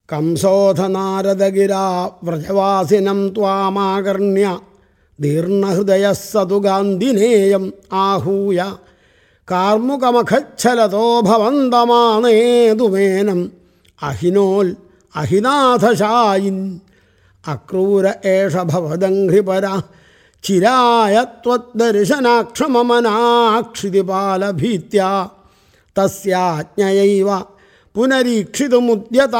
കംസോധ നാരദഗിരാ വ്രജവാസിനം ത്വാമാകർണ്യ ദീർണഹൃദയ സതു ഗാന്ധിനേയം ആഹൂയ കാർമുകമഖച്ഛലതോ ഭവന്തമാനേതുമേനം അഹിനോൽ അഹിനാഥശായിൻ അക്രൂര ഏഷ ഭവദംഘ്രിപര ചിരായ ത്വദ്ദർശനാക്ഷമമനാക്ഷിതിപാലഭീത്യ തസ്യാജ്ഞയൈവ പുനരീക്ഷിതുമുദ്യത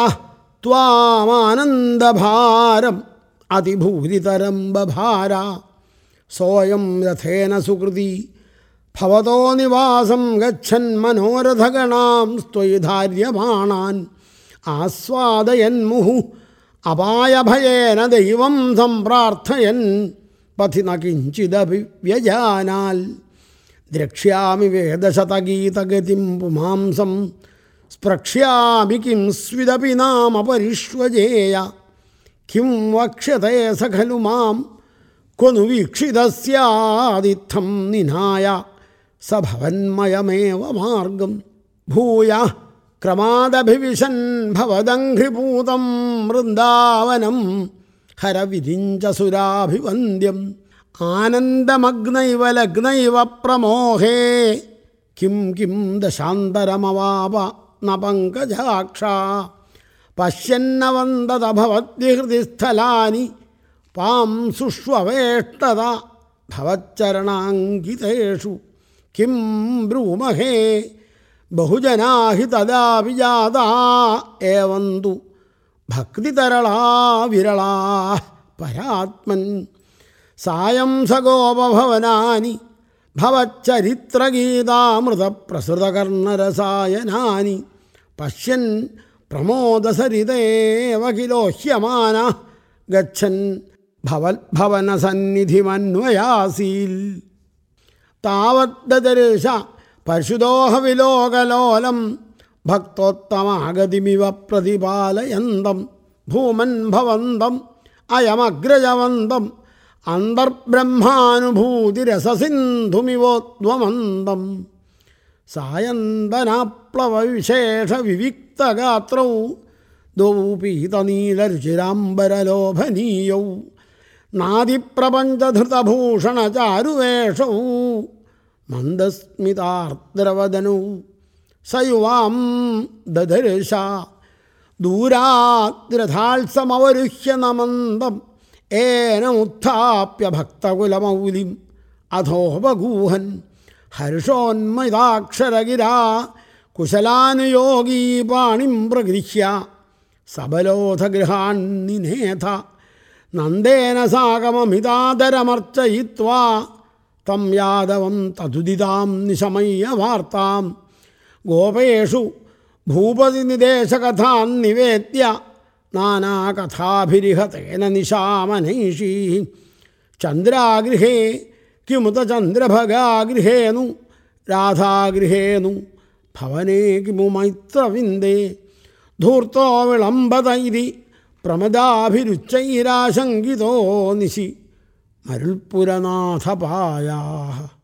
ത്വാമാനന്ദഭാരം അതിഭൂരിതരം ബഭാര സോയം രഥേന സുകൃതി ഭവതോ നിവാസം ഗച്ഛൻ മനോരഥഗണാം സ്ത്വയി ധാര്യമാണാൻ ആസ്വാദയൻ മുഹു അപായഭയേന ദൈവം സംപ്രാർത്ഥയൻ പഥി ന കിഞ്ചിദപി വ്യജാനാൽ ദ്രക്ഷ്യാമി വേദശതഗീതഗതിം പുമാംസം സ്പൃക്ഷ്യാമി കിം സ്വിദപി നാമപരിഷ്വജേയ കിം വക്ഷ്യത്തെ സ ഖലു മാം ക്വനു വീക്ഷിതസ്യാദിത്തം നിനായ സ ഭവന്മയമേവ മാർഗം ഭൂയ ക്രമാദഭിവിശൻ ഭവദംഘ്രിപൂതം വൃന്ദാവനം ഹരവിരിഞ്ചസുരാഭിവന്ദ്യം ആനന്ദമഗ്നൈവ ലഗ്നൈവ പ്രമോഹേ കിം കിം ദശാന്തരമവാപ ന പങ്കജാക്ഷ പശ്യന്നവന്തത ഭവദ്വിഹൃതിസ്ഥലാനി പാം സുഷ്വവേഷ്ടത ഭവച്ചരണാങ്കിതേഷു കിം ബ്രൂമഹേ ബഹുജനാ ഹി തദാപി ജാതാ ഏവന്തു ഭക്തിതരളാ വിരളാ പരാത്മൻ സായം സഗോപഭവനാനി ഭവച്ചരിത്രഗീതാമൃതപ്രസൃതകർണരസായനാനി പശ്യൻ പ്രമോദസരിതേവ കിലോഹ്യമാന ഗച്ഛൻ ഭവത്ഭവനസന്നിധിമന്വയാസീൽ താവദ്ദർശ പശുദോഹവിലോകലോലം ഭക്തോത്തമാഗതിമിവ പ്രതിപാലയന്തം ഭൂമൻ ഭവന്തം അയമഗ്രജവന്തം അന്തർബ്രഹ്മാനുഭൂതിരസസിന്ധുമിവോദ്വമന്തം സായന്തനാപ്ലവവിശേഷവിവിക്തഗാത്രൗ ദ്വൗ പീതനീലരുചിരാംബരലോഭനീയൗ നാദിപ്രപഞ്ചധൃതഭൂഷണചാരുവേഷൗ മന്ദസ്മിതാർദ്രവദനൗ സയുവാം ദദർശ ദൂരാദ്രഥാത്സമവരുഹ്യ നമന്തം ഏനമുത്ഥാപ്യ ഭക്തകുലമൗലിം അധോപഗൂഹൻ ഹർഷോന്മതാക്ഷരഗിരാ കുശലാനുയോഗീ പാണിം പ്രഗൃഹ്യ സബലോധഗൃഹാൻ നിനേഥ നന്ദേന സാകമമിതാദരമർച്ചയിത്വാ തം യാദവം തതുദിതാം നിശമയ്യ വാർത്താം ഗോപേഷു ഭൂപതിനിദേശകഥാൻ നിവേദ്യ നാനാകഥാഭിരിഹ തേന നിശാമനൈഷീ ചന്ദ്രാഗൃഹേ കിമുത ചന്ദ്രഭഗാഗൃഹേനു രാധാഗൃഹേനു ഭവനേ കിമു മൈത്രവിന്ദേ ധൂർത്തോ വിളംബതൈരി പ്രമദാഭിരുച്ചൈരാശങ്കിതോ നിശി മരുൾപുരനാഥപായാ